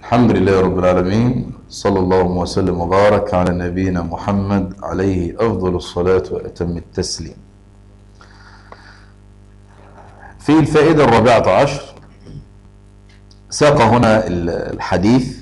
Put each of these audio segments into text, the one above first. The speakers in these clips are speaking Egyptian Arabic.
الحمد لله رب العالمين صلى الله وسلم وبارك على نبينا محمد عليه أفضل الصلاة وأتم التسليم في الفائدة الرابعة عشر ساق هنا الحديث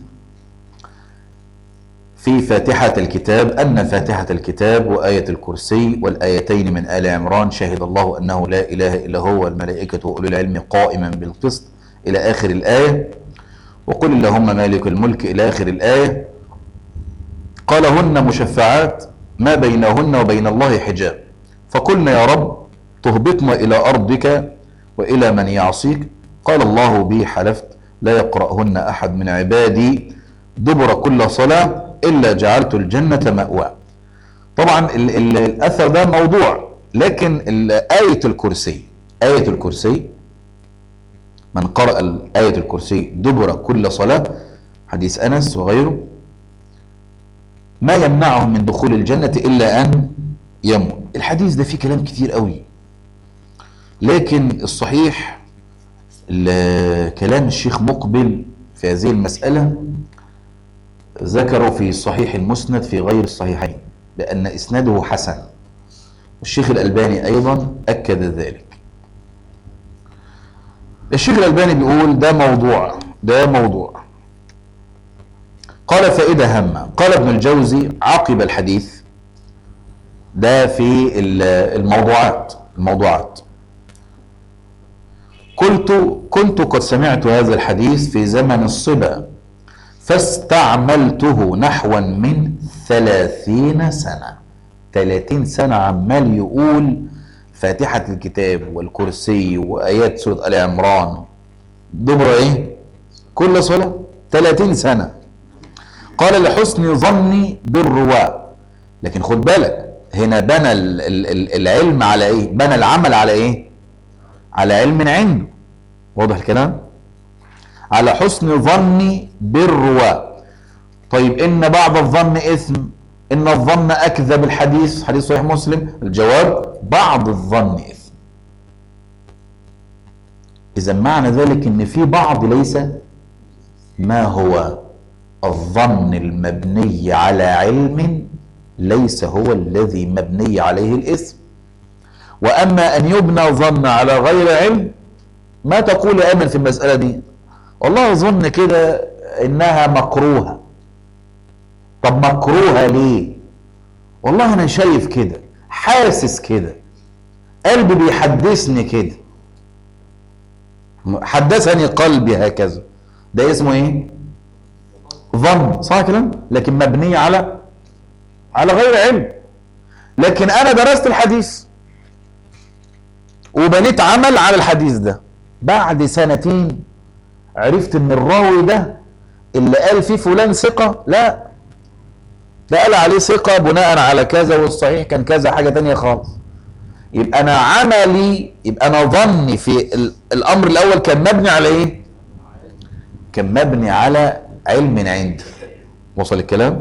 في فاتحة الكتاب أن فاتحة الكتاب وآية الكرسي والآيتين من آل عمران شهد الله أنه لا إله إلا هو والملائكة وأولو العلم قائما بالقسط إلى آخر الآية وقل اللهم مالك الملك إلى آخر الآية قال هن مشفعات ما بينهن وبين الله حجاب فقلنا يا رب تهبطنا إلى أرضك وإلى من يعصيك قال الله بي حلفت لا يقرأهن أحد من عبادي دبر كل صلاة إلا جعلت الجنة مأوى طبعا ال ال الأثر ده موضوع لكن آية الكرسي آية الكرسي من قرأ آية الكرسي دبر كل صلاة حديث أنس وغيره ما يمنعهم من دخول الجنة إلا أن يموت الحديث ده فيه كلام كتير قوي لكن الصحيح كلام الشيخ مقبل في هذه المسألة ذكروا في صحيح المسند في غير الصحيحين بأن إسناده حسن والشيخ الألباني أيضا أكد ذلك الشيخ الألباني بيقول ده موضوع ده موضوع قال فائدة هامة قال ابن الجوزي عقب الحديث ده في الموضوعات الموضوعات قلت كنت قد سمعت هذا الحديث في زمن الصبا فاستعملته نحوا من ثلاثين سنة ثلاثين سنة عمال يقول فاتحة الكتاب والكرسي وآيات سورة آل عمران دبر إيه؟ كل صلاة 30 سنة قال لحسن ظني بالرواة لكن خد بالك هنا بنى العلم على إيه؟ بنى العمل على إيه؟ على علم عنده واضح الكلام؟ على حسن ظني بالرواة طيب إن بعض الظن إثم إن الظن أكذب الحديث حديث صحيح مسلم الجواب بعض الظن إثم إذا معنى ذلك إن في بعض ليس ما هو الظن المبني على علم ليس هو الذي مبني عليه الإثم وأما أن يبنى ظن على غير علم ما تقول أيمن في المسألة دي والله أظن كده إنها مكروهة طب مكروهة ليه والله انا شايف كده حاسس كده قلبي بيحدثني كده حدثني قلبي هكذا ده اسمه ايه ظن صح كلام لكن مبني على على غير علم لكن انا درست الحديث وبنيت عمل على الحديث ده بعد سنتين عرفت ان الراوي ده اللي قال فيه فلان ثقة لا ده قال عليه ثقة بناء على كذا والصحيح كان كذا حاجة تانية خالص يبقى أنا عملي يبقى أنا ظني في الأمر الأول كان مبني على إيه؟ كان مبني على علم عندي وصل الكلام؟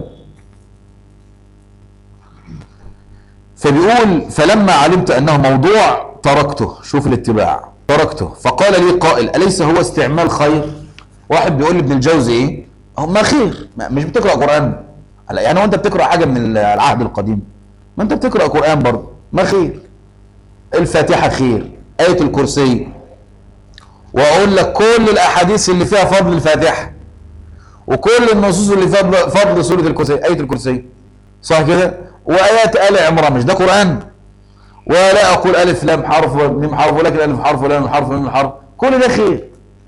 فبيقول فلما علمت أنه موضوع تركته شوف الاتباع تركته فقال لي قائل أليس هو استعمال خير؟ واحد بيقول لابن الجوزي إيه؟ ما خير مش بتقرأ قرآن يعني هو انت بتقرا حاجه من العهد القديم ما انت بتقرا قران برضه ما خير الفاتحه خير ايه الكرسي واقول لك كل الاحاديث اللي فيها فضل الفاتحه وكل النصوص اللي فيها فضل سوره الكرسي ايه الكرسي صح كده وايات ال عمران مش ده قران ولا اقول الف لام حرف ميم حرف ولكن الف حرف ولام حرف ميم حرف كل ده خير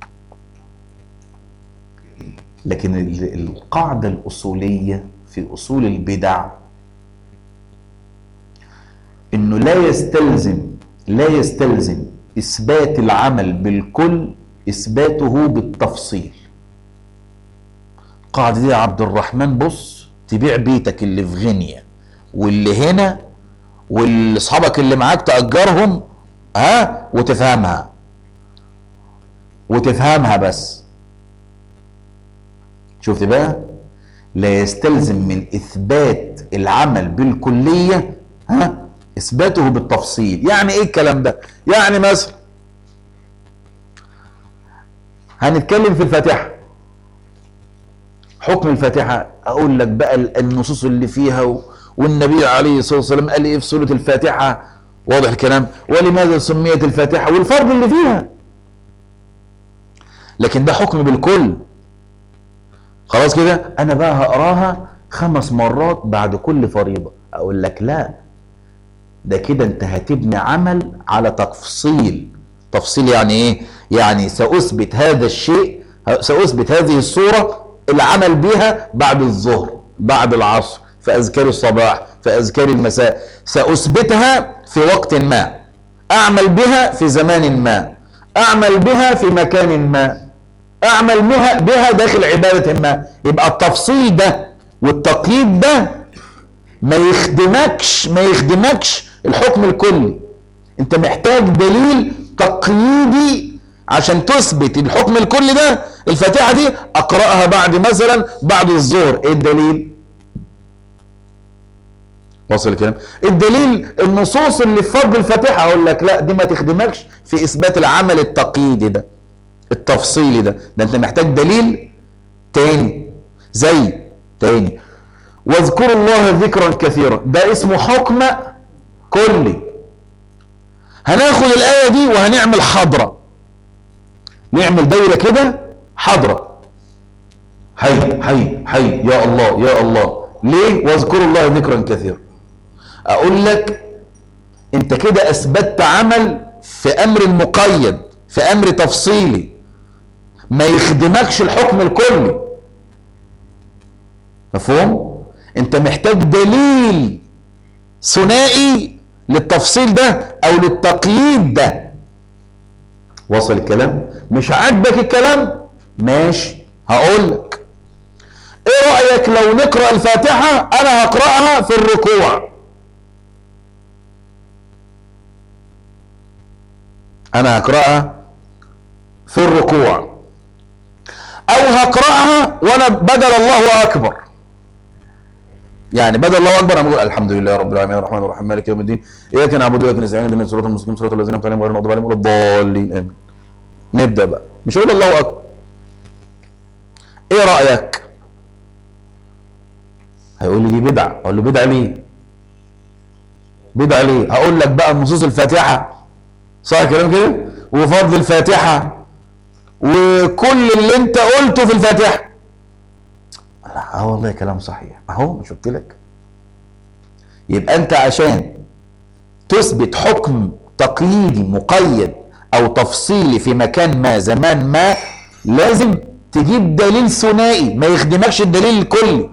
لكن القاعده الاصوليه في اصول البدع انه لا يستلزم لا يستلزم اثبات العمل بالكل اثباته بالتفصيل القاعده دي يا عبد الرحمن بص تبيع بيتك اللي في غينيا واللي هنا واصحابك اللي معاك تاجرهم ها وتفهمها وتفهمها بس شفت بقى لا يستلزم من اثبات العمل بالكليه ها اثباته بالتفصيل يعني ايه الكلام ده يعني مثلا هنتكلم في الفاتحه حكم الفاتحة أقول لك بقى النصوص اللي فيها و... والنبي عليه الصلاة والسلام قال إيه في سورة الفاتحة واضح الكلام ولماذا سميت الفاتحة والفرض اللي فيها لكن ده حكم بالكل خلاص كده أنا بقى هقراها خمس مرات بعد كل فريضة أقول لك لا ده كده أنت هتبني عمل على تفصيل تفصيل يعني إيه؟ يعني سأثبت هذا الشيء سأثبت هذه الصورة العمل بها بعد الظهر بعد العصر في أذكار الصباح في أذكار المساء سأثبتها في وقت ما أعمل بها في زمان ما أعمل بها في مكان ما أعمل بها, بها داخل عبادة ما يبقى التفصيل ده والتقييد ده ما يخدمكش ما يخدمكش الحكم الكلي انت محتاج دليل تقييدي عشان تثبت الحكم الكلي ده الفاتحة دي اقرأها بعد مثلا بعد الظهر ايه الدليل واصل الكلام الدليل النصوص اللي في فرض الفاتحة اقول لك لا دي ما تخدمكش في اثبات العمل التقييدي ده التفصيلي ده ده انت محتاج دليل تاني زي تاني واذكروا الله ذكرا كثيرا ده اسمه حكم كلي هناخد الآية دي وهنعمل حضرة نعمل دايرة كده حضرة حي حي حي يا الله يا الله ليه واذكروا الله ذكرا كثيرا اقول لك انت كده اثبتت عمل في امر مقيد في امر تفصيلي ما يخدمكش الحكم الكلي مفهوم انت محتاج دليل ثنائي للتفصيل ده او للتقييد ده وصل الكلام مش عاجبك الكلام ماشي هقول لك ايه رأيك لو نقرأ الفاتحة انا هقرأها في الركوع انا هقرأها في الركوع او هقرأها وانا بدل الله اكبر يعني بدل الله اكبر انا بقول الحمد لله رب العالمين الرحمن الرحيم مالك يوم الدين اياك نعبد واياك نستعين اهدنا الصراط المستقيم صراط الذين انعمت عليهم غير المغضوب عليهم ولا الضالين امين نبدا بقى مش هقول الله اكبر ايه رايك هيقول لي دي بدعه اقول له بدعه ليه بدعه ليه هقول لك بقى نصوص الفاتحه صح الكلام كده وفضل الفاتحه وكل اللي انت قلته في الفاتحه لا اه والله كلام صحيح اهو مش قلت لك يبقى انت عشان تثبت حكم تقييدي مقيد او تفصيلي في مكان ما زمان ما لازم تجيب دليل ثنائي ما يخدمكش الدليل الكلي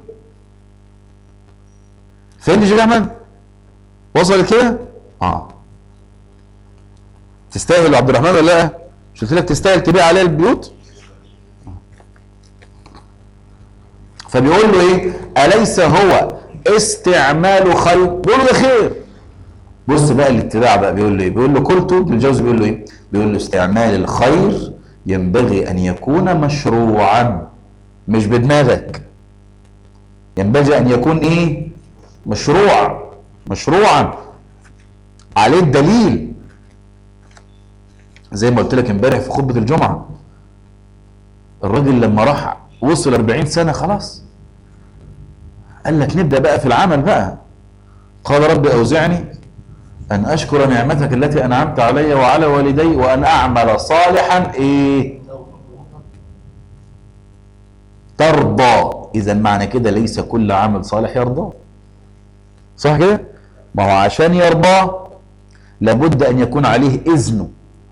فهمت يا احمد وصل كده اه تستاهل عبد الرحمن ولا لا مش قلت لك تستاهل تبيع عليه البيوت فبيقول له ايه اليس هو استعمال خير بيقول له ده خير بص بقى الاتباع بقى بيقول له ايه بيقول له قلت ابن الجوزي بيقول له ايه بيقول له استعمال الخير ينبغي ان يكون مشروعا مش بدماغك ينبغي ان يكون ايه مشروع مشروعا عليه الدليل زي ما قلت لك امبارح في خطبه الجمعه الراجل لما راح وصل 40 سنه خلاص قال لك نبدا بقى في العمل بقى قال رب اوزعني ان اشكر نعمتك التي انعمت علي وعلى والدي وان اعمل صالحا ايه ترضى اذا معنى كده ليس كل عمل صالح يرضى صح كده ما هو عشان يرضى لابد ان يكون عليه اذنه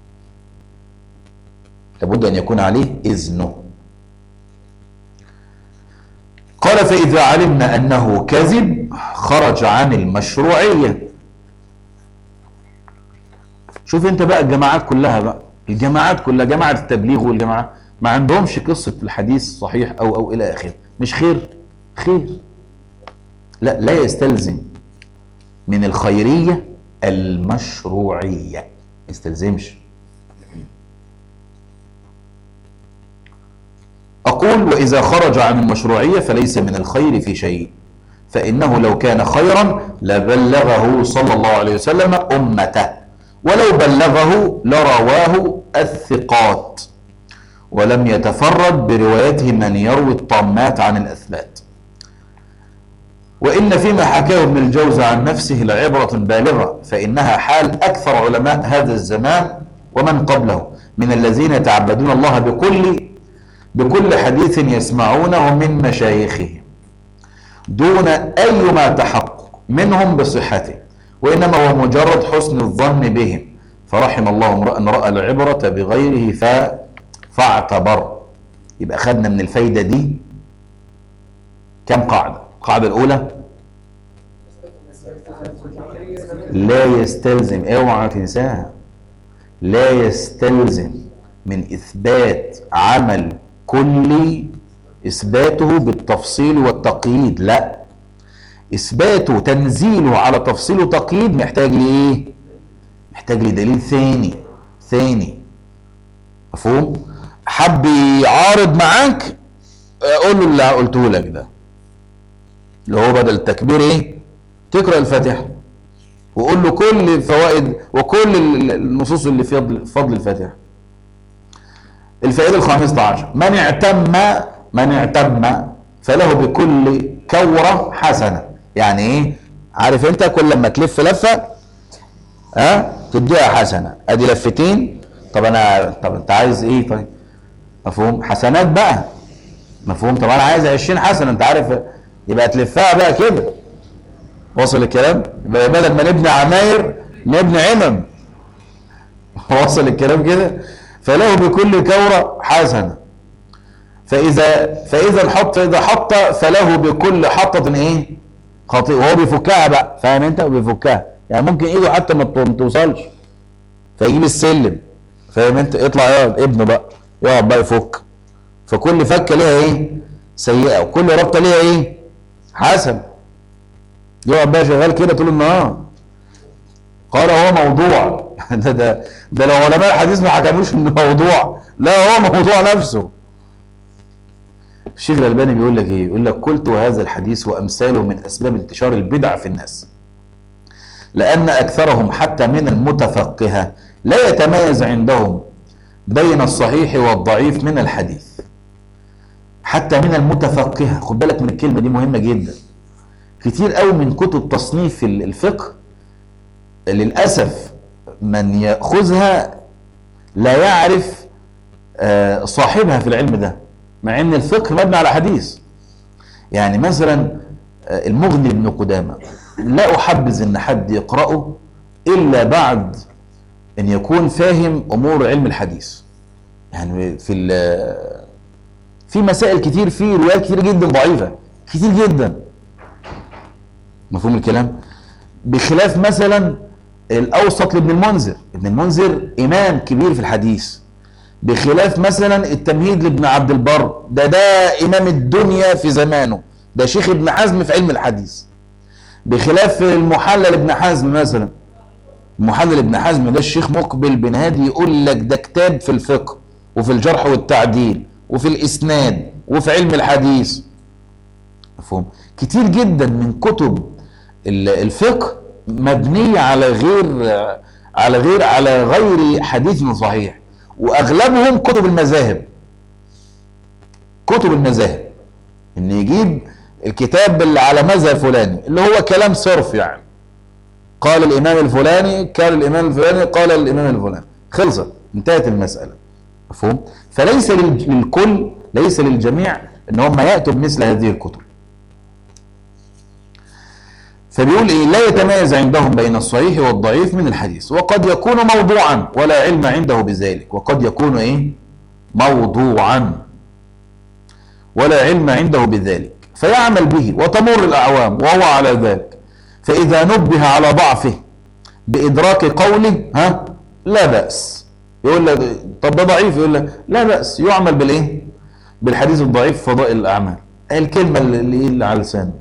لابد ان يكون عليه اذنه قال فاذا علمنا انه كذب خرج عن المشروعيه شوف انت بقى الجماعات كلها بقى الجماعات كلها جماعه التبليغ والجماعه ما عندهمش قصه الحديث صحيح او او الى اخره مش خير خير لا لا يستلزم من الخيريه المشروعيه ما يستلزمش أقول وإذا خرج عن المشروعية فليس من الخير في شيء فإنه لو كان خيرا لبلغه صلى الله عليه وسلم أمته ولو بلغه لرواه الثقات ولم يتفرد بروايته من يروي الطامات عن الأثبات وإن فيما حكاه ابن الجوزي عن نفسه لعبرة بالغة فإنها حال أكثر علماء هذا الزمان ومن قبله من الذين يتعبدون الله بكل بكل حديث يسمعونه من مشايخهم دون أيما تحقق منهم بصحته وإنما هو مجرد حسن الظن بهم فرحم الله امرأ رأى العبرة بغيره ف... فاعتبر يبقى خدنا من الفايدة دي كم قاعدة القاعدة الأولى لا يستلزم اوعى تنساها لا يستلزم من إثبات عمل كلي إثباته بالتفصيل والتقييد لا إثباته تنزيله على تفصيل وتقييد محتاج لإيه؟ محتاج لدليل ثاني ثاني مفهوم؟ حب يعارض معاك قول له اللي قلته لك ده اللي هو بدل التكبير ايه؟ تقرا الفاتحه وقول له كل الفوائد وكل النصوص اللي في فضل الفاتحه الفائده الخامسه عشر من اعتم من اعتم فله بكل كوره حسنه يعني ايه عارف انت كل لما تلف لفه ها أه؟ تديها حسنه ادي لفتين طب انا طب انت عايز ايه طيب مفهوم حسنات بقى مفهوم طب انا عايز 20 حسنه انت عارف يبقى تلفها بقى كده وصل الكلام يبقى بدل ما نبني عماير نبني عمم وصل الكلام كده فله بكل كوره حسنه فاذا فاذا حط فاذا حط فله بكل حطه ايه خطيئه وهو بيفكها بقى فاهم انت وبيفكها يعني ممكن ايده حتى ما توصلش فيجيب السلم فاهم انت يطلع يقعد ابنه بقى يقعد بقى يفك فكل فكه ليها ايه سيئه وكل ربطه ليها ايه حسن يقعد بقى شغال كده طول النهار قال هو موضوع ده ده ده لو علماء الحديث ما حكموش انه موضوع لا هو موضوع نفسه الشيخ الألباني بيقول لك ايه يقول لك قلت وهذا الحديث وامثاله من اسباب انتشار البدع في الناس لان اكثرهم حتى من المتفقهه لا يتميز عندهم بين الصحيح والضعيف من الحديث حتى من المتفقهه خد بالك من الكلمه دي مهمه جدا كتير قوي من كتب تصنيف الفقه للاسف من ياخذها لا يعرف صاحبها في العلم ده مع ان الفقه مبني على حديث يعني مثلا المغني ابن قدامه لا احبذ ان حد يقراه الا بعد ان يكون فاهم امور علم الحديث يعني في في مسائل كتير في روايات كتير جدا ضعيفه كتير جدا مفهوم الكلام بخلاف مثلا الاوسط لابن المنذر ابن المنذر امام كبير في الحديث بخلاف مثلا التمهيد لابن عبد البر ده ده امام الدنيا في زمانه ده شيخ ابن حزم في علم الحديث بخلاف المحلل ابن حزم مثلا المحلل ابن حزم ده الشيخ مقبل بن هادي يقول لك ده كتاب في الفقه وفي الجرح والتعديل وفي الاسناد وفي علم الحديث مفهوم كتير جدا من كتب الفقه مبنيه على غير على غير على غير حديث صحيح واغلبهم كتب المذاهب كتب المذاهب ان يجيب الكتاب اللي على مذهب فلاني اللي هو كلام صرف يعني قال الامام الفلاني قال الامام الفلاني قال الامام الفلاني خلصت انتهت المساله مفهوم فليس للكل ليس للجميع ان هم ياتوا بمثل هذه الكتب فبيقول ايه لا يتميز عندهم بين الصحيح والضعيف من الحديث وقد يكون موضوعا ولا علم عنده بذلك وقد يكون ايه موضوعا ولا علم عنده بذلك فيعمل به وتمر الاعوام وهو على ذلك فاذا نبه على ضعفه بادراك قوله ها لا باس يقول لك طب ده ضعيف يقول لك لا باس يعمل بالايه بالحديث الضعيف فضائل الاعمال الكلمه اللي, اللي على لسانه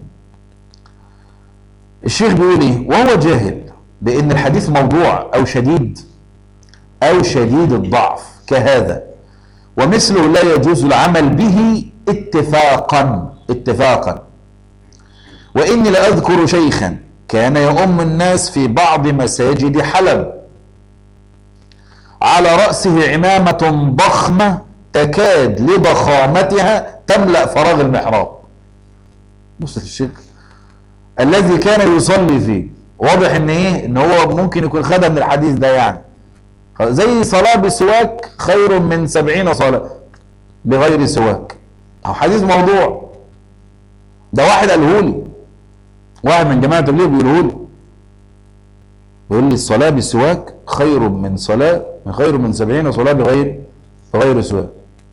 الشيخ بيقول ايه وهو جاهل بان الحديث موضوع او شديد او شديد الضعف كهذا ومثله لا يجوز العمل به اتفاقا اتفاقا واني لاذكر شيخا كان يؤم الناس في بعض مساجد حلب على راسه عمامه ضخمه تكاد لضخامتها تملأ فراغ المحراب بص الشيخ الذي كان يصلي فيه واضح ان ايه ان هو ممكن يكون خدها من الحديث ده يعني زي صلاة بسواك خير من سبعين صلاة بغير سواك او حديث موضوع ده واحد قاله لي واحد من جماعة التبليغ بيقوله لي بيقول لي الصلاة بالسواك خير من صلاة خير من سبعين صلاة بغير بغير سواك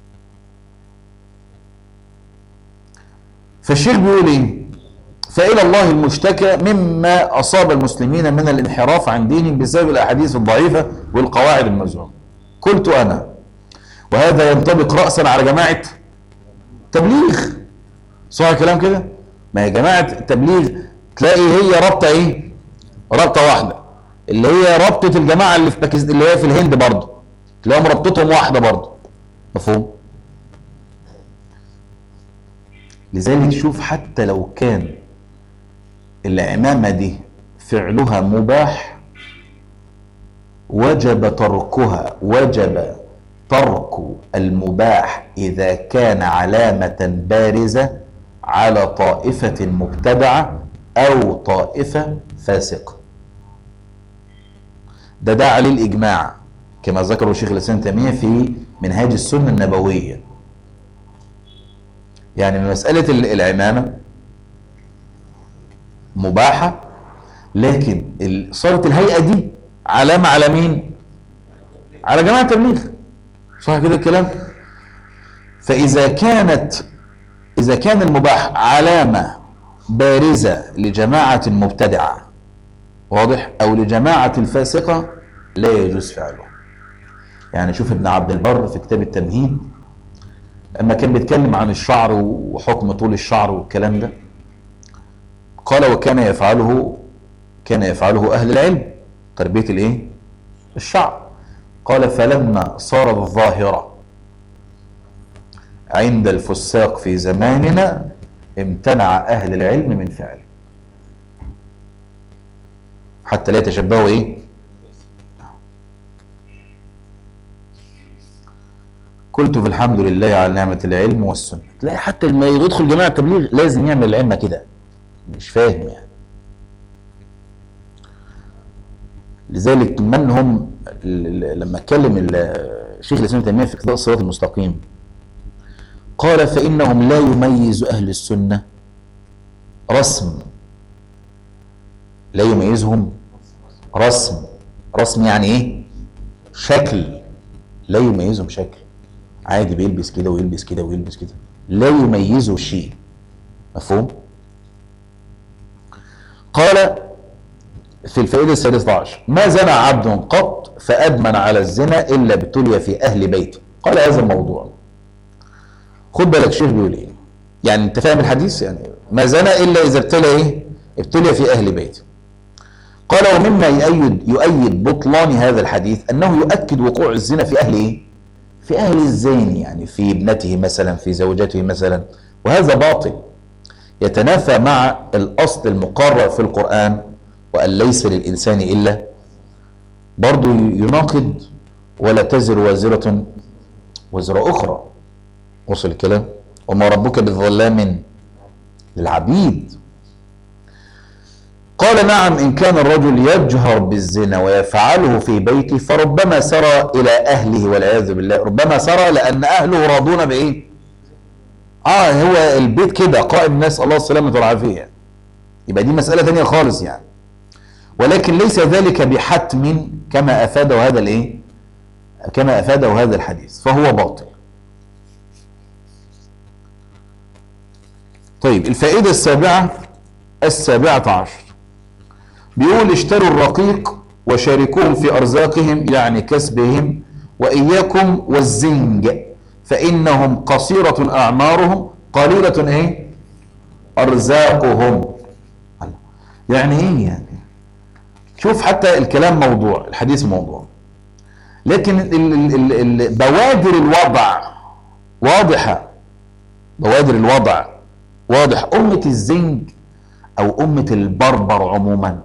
فالشيخ بيقول ايه فإلى الله المشتكى مما أصاب المسلمين من الانحراف عن دينهم بسبب الأحاديث الضعيفة والقواعد المزعومة قلت أنا وهذا ينطبق رأسا على جماعة تبليغ صح الكلام كده ما هي جماعة التبليغ تلاقي هي رابطة ايه رابطة واحدة اللي هي رابطة الجماعة اللي في باكستان اللي هي في الهند برضه تلاقيهم رابطتهم واحدة برضه مفهوم لذلك شوف حتى لو كان العمامة دي فعلها مباح وجب تركها وجب ترك المباح إذا كان علامة بارزة على طائفة مبتدعة أو طائفة فاسقة ده دعا للإجماع كما ذكره الشيخ الإسلام تيمية في منهاج السنة النبوية يعني مسألة العمامة مباحة لكن صارت الهيئة دي علامة على مين؟ على جماعة التبليغ صح كده الكلام؟ فإذا كانت إذا كان المباح علامة بارزة لجماعة مبتدعة واضح أو لجماعة الفاسقة لا يجوز فعله يعني شوف ابن عبد البر في كتاب التمهيد لما كان بيتكلم عن الشعر وحكم طول الشعر والكلام ده قال وكان يفعله كان يفعله أهل العلم تربية الايه الشعر قال فلما صارت ظاهرة عند الفساق في زماننا امتنع أهل العلم من فعله حتى لا يتشبهوا ايه قلت في الحمد لله على نعمة العلم والسنة تلاقي حتى لما يدخل جماعة التبليغ لازم يعمل العلم كده مش فاهم يعني لذلك من هم لما اتكلم الشيخ الاسلام تيميه في كتاب الصراط المستقيم قال فانهم لا يميز اهل السنه رسم لا يميزهم رسم رسم يعني ايه شكل لا يميزهم شكل عادي بيلبس كده ويلبس كده ويلبس كده لا يميزه شيء مفهوم قال في الفائدة السادسة عشر ما زنى عبد قط فأدمن على الزنا إلا ابتلي في أهل بيته قال هذا الموضوع خد بالك الشيخ بيقول ايه يعني انت فاهم الحديث يعني ما زنى إلا إذا ابتلى ايه ابتلي في أهل بيته قال ومما يؤيد يؤيد بطلان هذا الحديث أنه يؤكد وقوع الزنا في أهل ايه في أهل الزين يعني في ابنته مثلا في زوجته مثلا وهذا باطل يتنافى مع الأصل المقرر في القرآن وأن ليس للإنسان إلا برضو يناقض ولا تزر وازرة وزر أخرى وصل الكلام وما ربك بالظلام للعبيد قال نعم إن كان الرجل يجهر بالزنا ويفعله في بيته فربما سرى إلى أهله والعياذ بالله ربما سرى لأن أهله راضون بإيه اه هو البيت كده قائم الناس الله السلامة والعافية يبقى دي مسألة تانية خالص يعني ولكن ليس ذلك بحتم كما أفاده هذا الايه كما أفاده هذا الحديث فهو باطل طيب الفائدة السابعة السابعة عشر بيقول اشتروا الرقيق وشاركوهم في أرزاقهم يعني كسبهم وإياكم والزنج فإنهم قصيرة أعمارهم قليلة إيه أرزاقهم يعني إيه يعني شوف حتى الكلام موضوع الحديث موضوع لكن ال ال ال بوادر الوضع واضحة بوادر الوضع واضح أمة الزنج أو أمة البربر عموما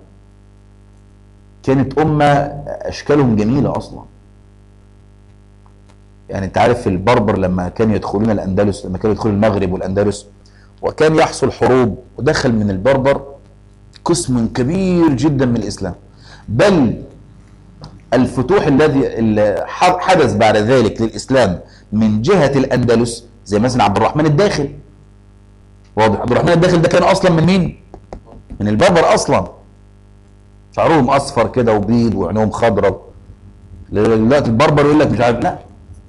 كانت أمة أشكالهم جميلة أصلا يعني انت عارف البربر لما كانوا يدخلون الاندلس لما كانوا يدخلوا المغرب والاندلس وكان يحصل حروب ودخل من البربر قسم كبير جدا من الاسلام بل الفتوح الذي اللي ح- حدث بعد ذلك للاسلام من جهه الاندلس زي مثلا عبد الرحمن الداخل واضح عبد الرحمن الداخل ده كان اصلا من مين؟ من البربر اصلا شعرهم اصفر كده وبيض وعينهم خضراء دلوقتي البربر يقول لك مش عارف لا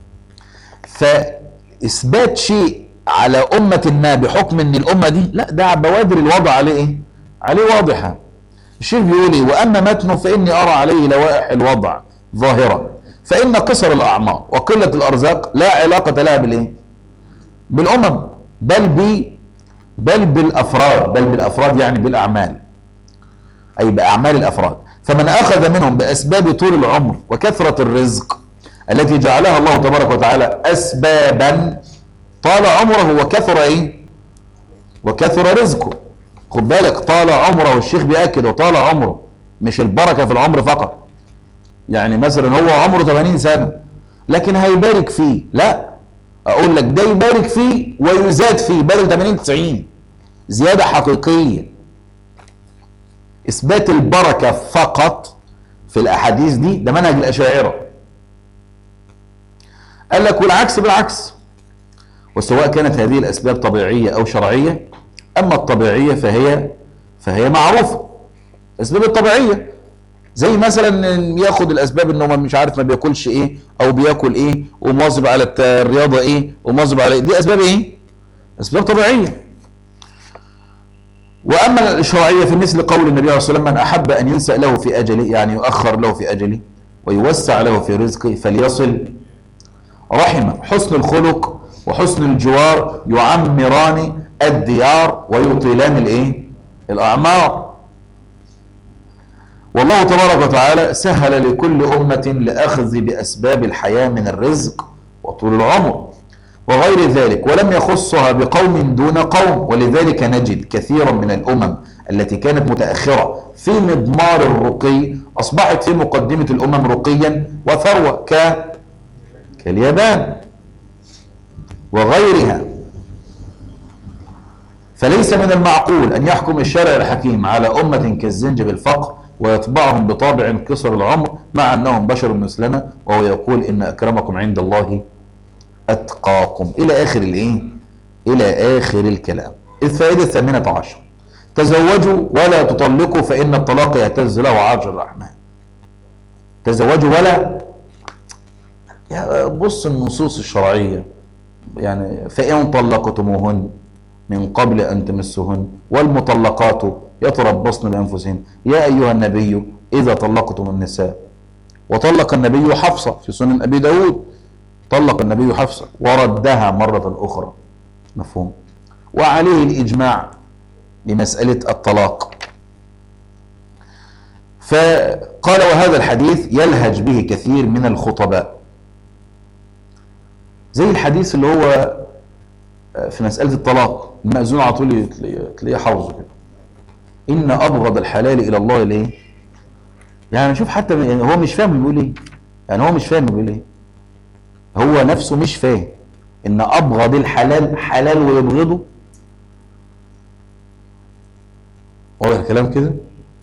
فاثبات شيء على امه ما بحكم ان الامه دي لا ده بوادر الوضع عليه ايه؟ عليه واضحه الشيخ بيقول ايه واما متنه فاني ارى عليه لوائح الوضع ظاهره فان قصر الاعمار وقله الارزاق لا علاقه لها بالايه؟ بالامم بل ب بل بالافراد بل بالافراد يعني بالاعمال اي باعمال الافراد فمن اخذ منهم باسباب طول العمر وكثره الرزق التي جعلها الله تبارك وتعالى اسبابا طال عمره وكثر ايه وكثر رزقه خد بالك طال عمره والشيخ بياكد وطال عمره مش البركه في العمر فقط يعني مثلا هو عمره 80 سنه لكن هيبارك فيه لا اقول لك ده يبارك فيه ويزاد فيه بدل 80 90 زياده حقيقيه اثبات البركه فقط في الاحاديث دي ده منهج الاشاعره قال لك والعكس بالعكس وسواء كانت هذه الاسباب طبيعيه او شرعيه اما الطبيعيه فهي فهي معروفه الاسباب الطبيعيه زي مثلا إن ياخد الاسباب انه ما مش عارف ما بياكلش ايه او بياكل ايه ومواظب على الت- الرياضه ايه ومواظب على إيه. دي اسباب ايه اسباب طبيعيه واما الشرعيه في مثل قول النبي عليه الصلاه والسلام من احب ان ينسى له في اجله يعني يؤخر له في اجله ويوسع له في رزقه فليصل رحمه حسن الخلق وحسن الجوار يعمران الديار ويطيلان الايه الاعمار والله تبارك وتعالى سهل لكل أمة لأخذ بأسباب الحياة من الرزق وطول العمر وغير ذلك ولم يخصها بقوم دون قوم ولذلك نجد كثيرا من الأمم التي كانت متأخرة في مضمار الرقي أصبحت في مقدمة الأمم رقيا وثروة ك كاليابان وغيرها فليس من المعقول أن يحكم الشارع الحكيم على أمة كالزنج بالفقر ويطبعهم بطابع قصر العمر مع أنهم بشر مثلنا وهو يقول إن أكرمكم عند الله أتقاكم إلى آخر الإيه؟ إلى آخر الكلام الفائدة الثامنة عشر تزوجوا ولا تطلقوا فإن الطلاق يهتز له عرش الرحمن تزوجوا ولا يا بص النصوص الشرعية يعني فإن طلقتموهن من قبل أن تمسهن والمطلقات يتربصن بأنفسهن يا أيها النبي إذا طلقتم النساء وطلق النبي حفصة في سنن أبي داود طلق النبي حفصة وردها مرة أخرى مفهوم وعليه الإجماع لمسألة الطلاق فقال وهذا الحديث يلهج به كثير من الخطباء زي الحديث اللي هو في مسألة الطلاق المأذون على طول تلاقيه- تلاقيه حافظه كده إن أبغض الحلال إلى الله ليه؟ يعني شوف حتى يعني هو مش فاهم بيقول إيه يعني هو مش فاهم بيقول إيه هو نفسه مش فاهم إن أبغض الحلال حلال ويبغضه واضح الكلام كده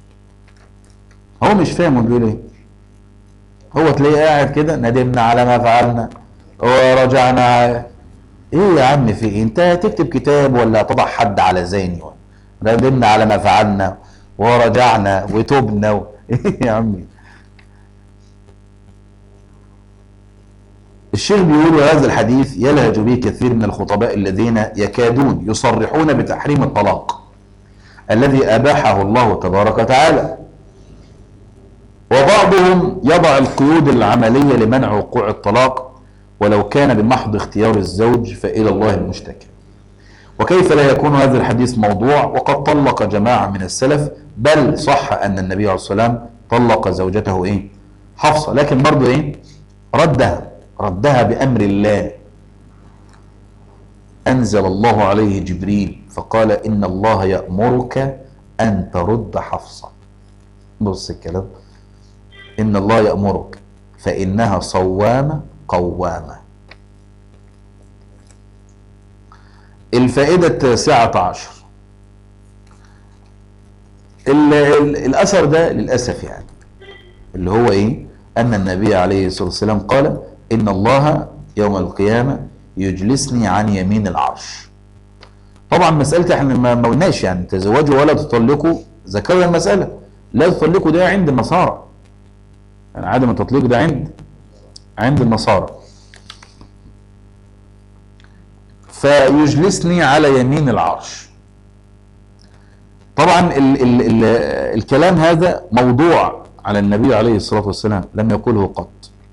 هو مش فاهم هو بيقول إيه هو تلاقيه قاعد كده ندمنا على ما فعلنا ورجعنا ايه يا عم في ايه انت هتكتب كتاب ولا تضع حد على زيني ندمنا على ما فعلنا ورجعنا وتوبنا و... ايه يا عمي الشيخ بيقول هذا الحديث يلهج به كثير من الخطباء الذين يكادون يصرحون بتحريم الطلاق الذي اباحه الله تبارك وتعالى وبعضهم يضع القيود العمليه لمنع وقوع الطلاق ولو كان بمحض اختيار الزوج فإلى الله المشتكى وكيف لا يكون هذا الحديث موضوع وقد طلق جماعة من السلف بل صح أن النبي عليه الصلاة والسلام طلق زوجته إيه حفصة لكن برضو إيه ردها ردها بأمر الله أنزل الله عليه جبريل فقال إن الله يأمرك أن ترد حفصة بص الكلام إن الله يأمرك فإنها صوامة قوامة الفائدة التاسعة عشر ال- ال- الأثر ده للأسف يعني اللي هو إيه أن النبي عليه الصلاة والسلام قال إن الله يوم القيامة يجلسني عن يمين العرش طبعا مسألة احنا ما ما قلناش يعني تزوجوا ولا تطلقوا ذكرنا المسألة لا تطلقوا ده عند النصارى يعني عدم التطليق ده عند عند النصارى فيجلسني على يمين العرش طبعا ال ال ال الكلام هذا موضوع على النبي عليه الصلاة والسلام لم يقله قط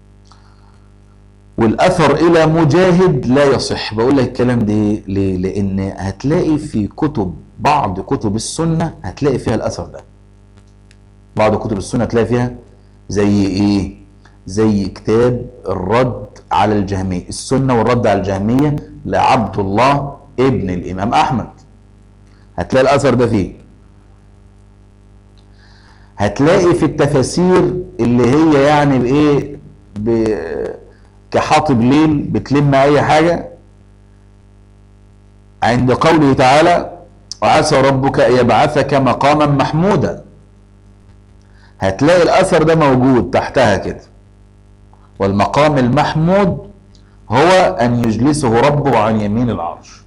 والأثر إلى مجاهد لا يصح بقول لك الكلام ده ليه لأن هتلاقي في كتب بعض كتب السنة هتلاقي فيها الأثر ده بعض كتب السنة هتلاقي فيها زي إيه زي كتاب الرد على الجهمية السنة والرد على الجهمية لعبد الله ابن الإمام أحمد هتلاقي الأثر ده فيه هتلاقي في التفاسير اللي هي يعني بايه ب... كحاطب ليل بتلم اي حاجه عند قوله تعالى وعسى ربك ان يبعثك مقاما محمودا هتلاقي الاثر ده موجود تحتها كده والمقام المحمود هو ان يجلسه ربه عن يمين العرش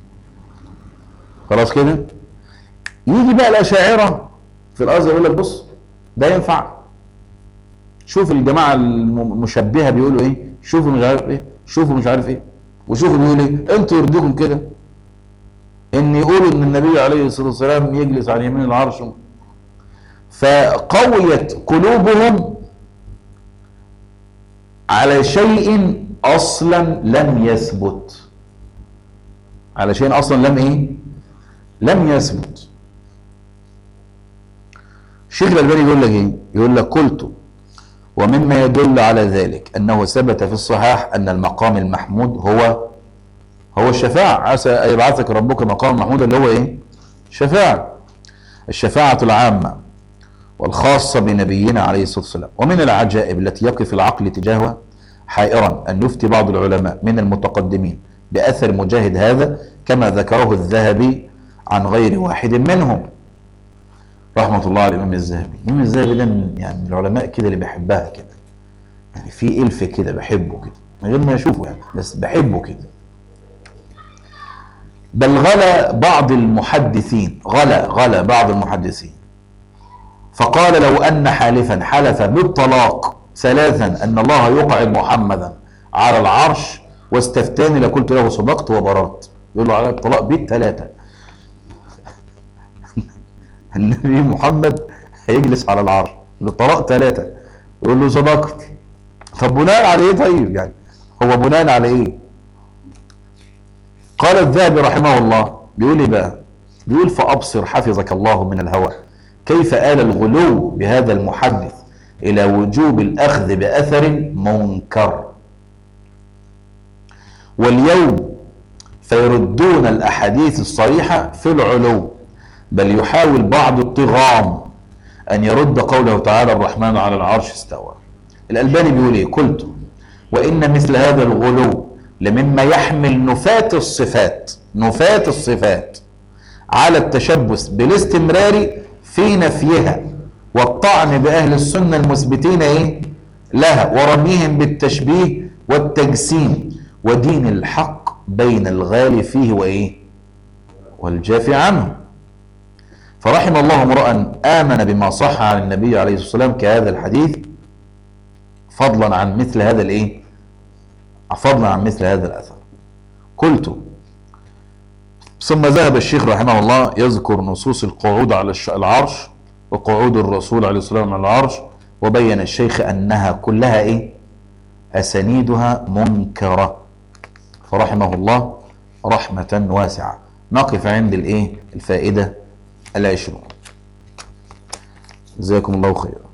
خلاص كده يجي بقى الاشاعره في الازهر يقول لك بص ده ينفع شوف الجماعه المشبهه بيقولوا ايه شوفوا مش عارف ايه شوفوا مش عارف ايه وشوفوا بيقولوا ايه انتوا يرضيكم كده ان يقولوا ان النبي عليه الصلاه والسلام يجلس على يمين العرش فقويت قلوبهم على شيء اصلا لم يثبت على شيء اصلا لم ايه لم يثبت الشيخ الألباني يقول لك ايه يقول لك قلت ومما يدل على ذلك أنه ثبت في الصحاح أن المقام المحمود هو هو الشفاعة عسى أن يبعثك ربك مقام محمود اللي هو ايه شفاعة الشفاعة العامة والخاصة بنبينا عليه الصلاة والسلام ومن العجائب التي يقف العقل تجاهها حائرا أن يفتي بعض العلماء من المتقدمين بأثر مجاهد هذا كما ذكره الذهبي عن غير واحد منهم رحمة الله على الإمام الذهبي الإمام الذهبي ده من يعني من العلماء كده اللي بحبها كده يعني في ألف كده بحبه كده من غير ما أشوفه يعني بس بحبه كده بل غلا بعض المحدثين غلا غلا بعض المحدثين فقال لو أن حالفا حلف بالطلاق ثلاثا أن الله يقعد محمدا على العرش واستفتاني لقلت له صدقت وبررت يقول له على الطلاق بالثلاثة النبي محمد هيجلس على العرش للطلاق ثلاثة يقول له صدقت طب بناء على ايه طيب يعني هو بناء على ايه قال الذهبي رحمه الله بيقول ايه بقى بيقول فأبصر حفظك الله من الهوى كيف آل الغلو بهذا المحدث إلى وجوب الأخذ بأثر منكر واليوم فيردون الأحاديث الصريحة في العلو بل يحاول بعض الطغام أن يرد قوله تعالى الرحمن على العرش استوى الألباني بيقول إيه قلت وإن مثل هذا الغلو لمما يحمل نفاة الصفات نفاة الصفات على التشبث بالاستمرار في نفيها والطعن بأهل السنة المثبتين إيه لها ورميهم بالتشبيه والتجسيم ودين الحق بين الغالي فيه وإيه والجافي عنه فرحم الله امرأ آمن بما صح عن النبي عليه الصلاة والسلام كهذا الحديث فضلا عن مثل هذا الايه فضلا عن مثل هذا الأثر قلت ثم ذهب الشيخ رحمه الله يذكر نصوص القعود على العرش وقعود الرسول عليه الصلاة والسلام على العرش وبين الشيخ أنها كلها إيه أسانيدها منكرة فرحمه الله رحمة واسعة نقف عند الإيه الفائدة العشرون جزاكم الله خيرا